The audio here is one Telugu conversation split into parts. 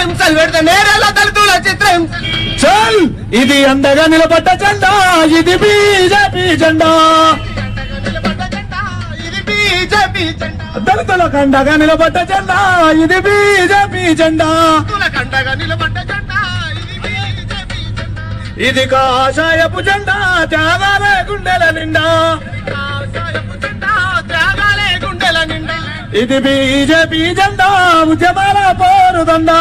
హింసలు పెడితే నేరేళ్ళ దళితుల చిత్రం చల్ ఇది అందగా నిలబడ్డ జెండా ఇది బీజేపీ జెండా నిలబడ్డ జెండా, ఇది బీజేపీ జెండా దళితుల కండగా నిలబడ్డ జెండా ఇది బీజేపీ జెండా దళితుల కండగా నిలబడ్డ జెండా ఇది బీజేపీ జెండా ఇది కాషాయపు జెండా త్యాగాలే గుండెల నిండా కాషాయపు జెండా త్యాగాలే గుండెల నిండా ఇది బీజేపీ జెండా ఉద్యమాల పోరుదండా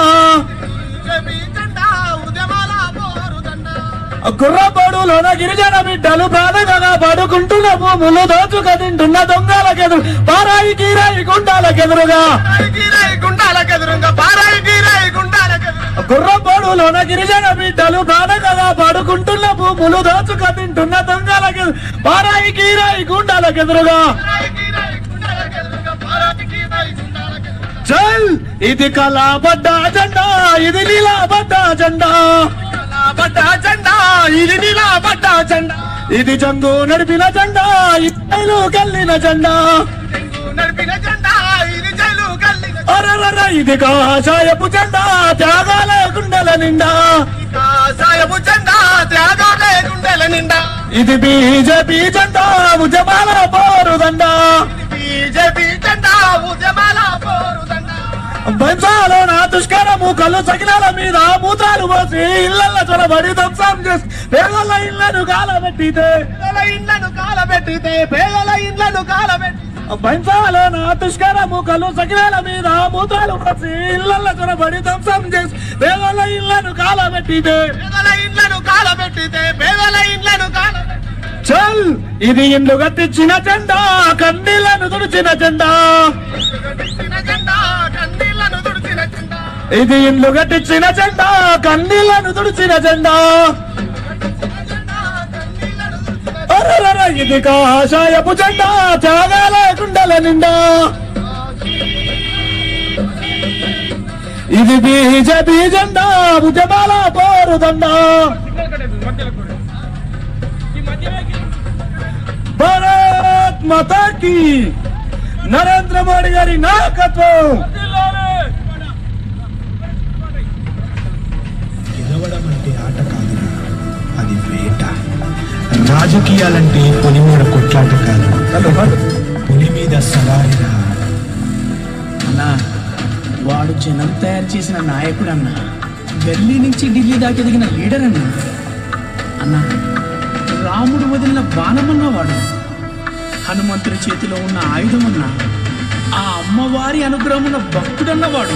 బీజేపీ జెండా ఉద్యమాల పోరుదండా గుర్రపోడులోన గిరిజన బిడ్డలు ప్రాణంగా పడుకుంటున్న భూములు దోచుక తింటున్న దొంగలకెదురు పారాయి కీరాయి గుండాలకెదురుగా పారాయి గీరాయి గుండాలకెదురుగా పారాయి గీరాయి గుండాలకెదురుగా గుర్రపోడులోన గిరిజన బిడ్డలు ప్రాణంగా పడుకుంటున్న భూములు దోచుక తింటున్న దొంగలకెదురు పారాయి కీరాయి గుండాలకెదురుగా పారాయి గీరాయి గుండాలకెదురుగా పారాయి గీరాయి గుండాలకెదురుగా చల్ ఇది కళాబడ్డ జెండా ఇది నీలాబడ్డ జెండా నిలబడ్డ జెండా ఇది నిలబడ్డ జెండా ఇది జంగు నడిపిన జెండా ఇల్లు కల్లిన జెండా తెంగు నడిపిన జెండా ఇది జైలు గల్లిన అరరర ఇది కాషాయపు జెండా త్యాగాల గుండెల నిండా కాషాయపు జెండా త్యాగాలే గుండెల నిండా ఇది బీజేపీ జెండా ఉద్యమాల పోరుదండా బీజేపీ జెండా ఉద్యమాల పోరుదండా బంచాలో నా దుష్కరము కళ్ళు సకినాల మీద మూత్రాలు పోసి ఇళ్ల చొరబడి ధ్వంసం చేసి పేదల ఇళ్లను కాలబెట్టితే పేదల ఇండ్లను కాలబెట్టితే పేదల ఇండ్లను కాలబెట్టి బంచాలో నా దుష్కరము కళ్ళు సకినాల మీద మూత్రాలు పోసి ఇళ్ల చొరబడి ధ్వంసం చేసి పేదల ఇళ్లను కాలబెట్టితే పేదల ఇండ్లను కాలబెట్టితే పేదల ఇండ్లను కాలబెట్టి చల్ ఇది ఇండ్లు కట్టించిన జెండా కన్నీళ్లను తుడిచిన జెండా తుడిచిన జెండా కన్నీళ్లను తుడిచిన జెండా ఇది ఇండ్లు కట్టించిన జెండా కన్నీళ్లను తుడిచిన జెండా జెండా కన్నీళ్లను తుడిచిన అరరర ఇది కాషాయపు జెండా త్యాగాల గుండెల నిండా ఇది బీజేపీ జెండా ఉద్యమాల పోరుదండా భారత్ మాతాకి నరేంద్ర మోడీ గారి నాయకత్వం గెలవడం అంటే ఆట కాదురా అది వేట రాజకీయాలంటే పులి మీద కొట్లాట కాదు పులి మీద సవారిరా అన్నా వాడు జనం తయారు చేసిన నాయకుడు అన్నా ఢిల్లీ నుంచి ఢిల్లీ దాకా ఎదిగిన లీడర్ అన్నా అన్నా రాముడు వదిలిన బాణమన్న వాడు హనుమంతుడి చేతిలో ఉన్న ఆయుధం అన్నా ఆ అమ్మవారి అనుగ్రహం ఉన్న భక్తుడన్న వాడు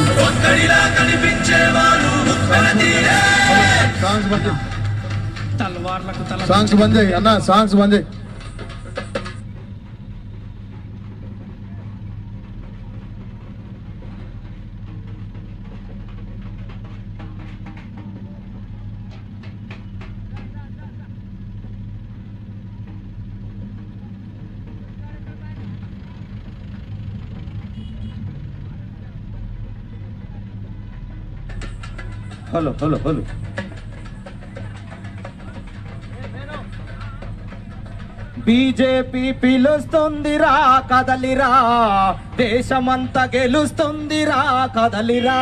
సాంగ్స్ బంద్ చేయి. తలవార్లకు తల సాంగ్స్ బంద్ చేయి అన్న సాంగ్స్ బంద్ చేయి హలో హలో హలో బీజేపీ పిలుస్తుందిరా కదలిరా దేశమంతా గెలుస్తుందిరా కదలిరా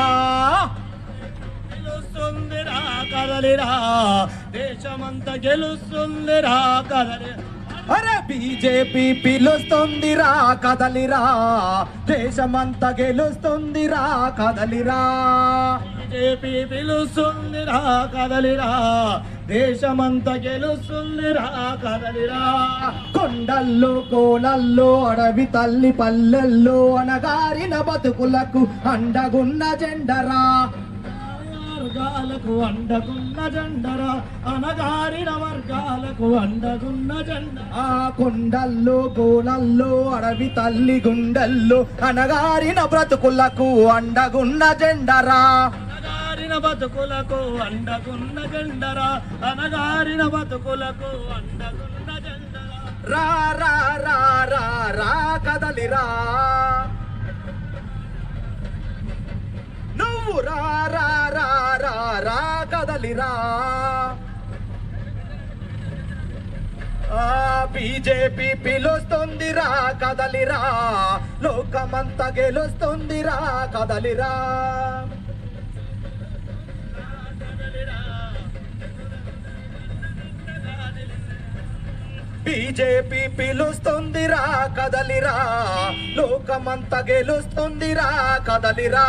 గెలుస్తుందిరా కదలిరా దేశమంతా గెలుస్తుందిరా కదలిరా అరే బీజేపీ పిలుస్తుందిరా కదలిరా దేశమంతా గెలుస్తుందిరా కదలిరా బీజేపీ పిలుస్తుందిరా కదలిరా దేశమంతా గెలుస్తుందిరా కదలిరా కొండల్లో కోనల్లో అడవి తల్లి పల్లెల్లో అనగారిన బతుకులకు అండగున్న జెండరా వర్గాలకు అండగున్న జెండరా అనగారిన వర్గాలకు అండగున్న జెండ ఆ కొండల్లో కోనల్లో అడవి తల్లి గుండెల్లో అనగారిన బ్రతుకులకు అండగున్న జెండరా అనగారిన బతుకులకు అండగున్న జెండరా అనగారిన బతుకులకు అండగున్న జెండరా రా రా రా రా రా కదలిరా నువ్వు రా రా రా రా రా కదలిరా ఆ బీజేపీ పిలుస్తుందిరా కదలిరా లోకమంతా గెలుస్తుందిరా కదలిరా బీజేపీ పిలుస్తుందిరా కదలిరా లోకమంతా గెలుస్తుందిరా కదలిరా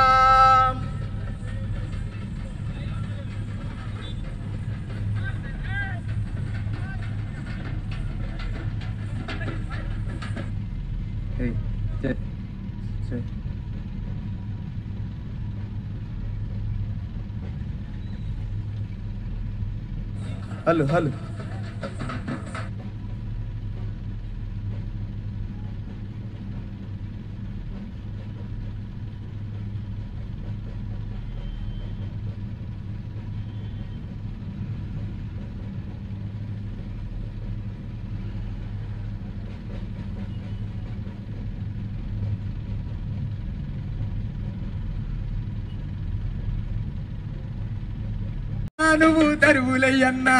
హలో హలో నువ్వు తరువులయ్యన్నా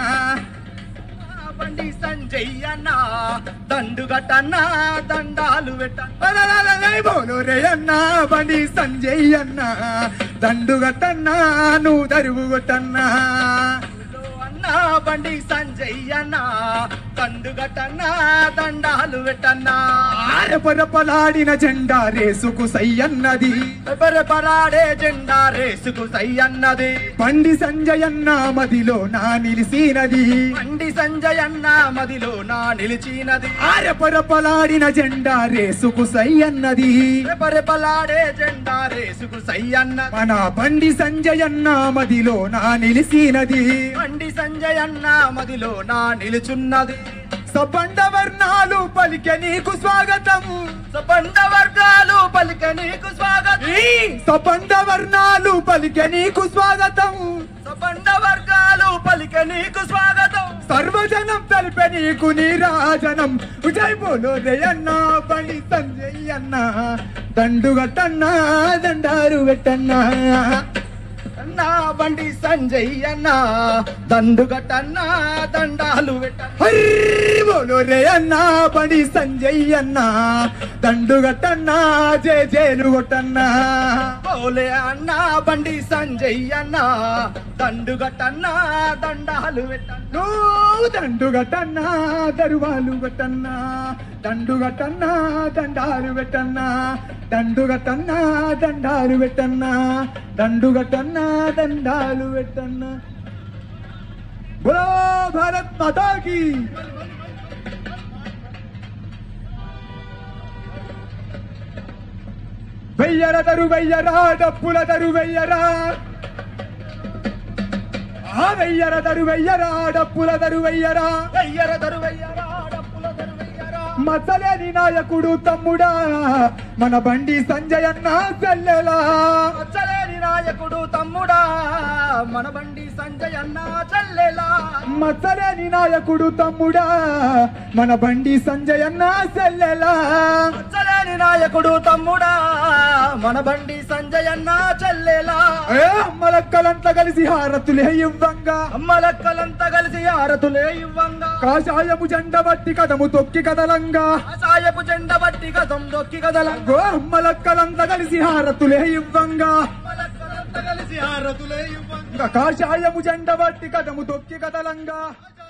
బండి సంజయ్ అన్న దండుగట్టన్నా దండాలు పెట్ట బోలో రే అన్నా బండి సంజయ్ అన్నా దండుగట్టన్నా నువ్వు తరువు కొట్టన్నా అన్నా బండి సంజయ్ అన్న దండుగట్టన్నా దండాలు పెట్టన్నా ఆరపరపలాడిన జెండా రేసుకు సయ్యన్నది పరాడే జెండా రేసుకు సై అన్నది బండి సంజయ్ అన్న మదిలో నా నిలిసినది బండి సంజయ్ అన్న మదిలో నా నిలిచినది ఆరపరపలాడిన జెండా రేసుకు సయ్యన్నది రెపరెపలాడే జెండా రేసుకు సై అన్నది మన బండి సంజయ్ అన్న మదిలో నా నిలిసినది బండి సంజయ్ అన్న మదిలో నా నిలుచున్నది సబండ వర్ణాలు పలికె నీకు స్వాగతము సబండ వర్గాలు పలిక నీకు స్వాగతం ఈ సబండ వర్ణాలు పలికె నీకు స్వాగతము సబండ వర్గాలు పలిక నీకు స్వాగతం సర్వజనం తెలిపే నీకు నీరాజనం విజయ్ బోలో రేయన్న బండి సంజయ్ అన్న దండుగట్టన్నా దండారు పెట్టన్నా అన్నా బండి సంజయ్ అన్న దండుగట్టన్నా దండాలు పెట్టన్న హరి బోలో రేయన్న బండి సంజయ్ అన్న దండుగట్టన్నా జే జేలు కొట్టన్నా పోలే అన్న బండి సంజయ్ అన్న దండుగట్టన్నా దండాలు పెట్టన్న నువ్వు దండుగట్టన్నా దరువాలు కొట్టన్నా దండుగట్టన్నా దండాలు పెట్టన్నా దండుగట్టన్నా దండాలు పెట్టన్నా దండుగట్టన్నా దండాలు పెట్టన్నా బోలో భారత్ మాతాకి వెయ్యర దరు వెయ్యరా డప్పుల దరు వెయ్యరా ఆ వెయ్యర దరు వెయ్యరా డప్పుల దరు వెయ్యరా వెయ్యర దరు వెయ్యరా డప్పుల దరు వెయ్యరా మచ్చలేని నాయకుడు తమ్ముడా మన బండి సంజయ్ అన్న చెల్లెలా మచ్చలేని నాయకుడు తమ్ముడా మన బండి సంజయ్ అన్న చెల్లెలా మచ్చలేని నాయకుడు తమ్ముడా మన బండి సంజయ్ అన్న చెల్లెలా మచ్చలేని నాయకుడు తమ్ముడా మన బండి సంజయ్ అన్న చెల్లెలా ఏ అమ్మలక్కలంతా కలిసి హారతులే ఇవ్వంగా అమ్మలక్కలంతా కలిసి ఆరతులే ఇవ్వంగా కాషాయము జెండ బట్టి కదము తొక్కి కదలంగా సాయపు జెండ బట్టి గతం దొక్కి కదలంగా గో అమ్మలక్కలంతా కలిసి హారతులే ఇవ్వంగా అమ్మలక్కలంతా కలిసి ఆరతులే ఇవ్వంగా కాషాయము జెండ బట్టి కదము తొక్కి కదలంగా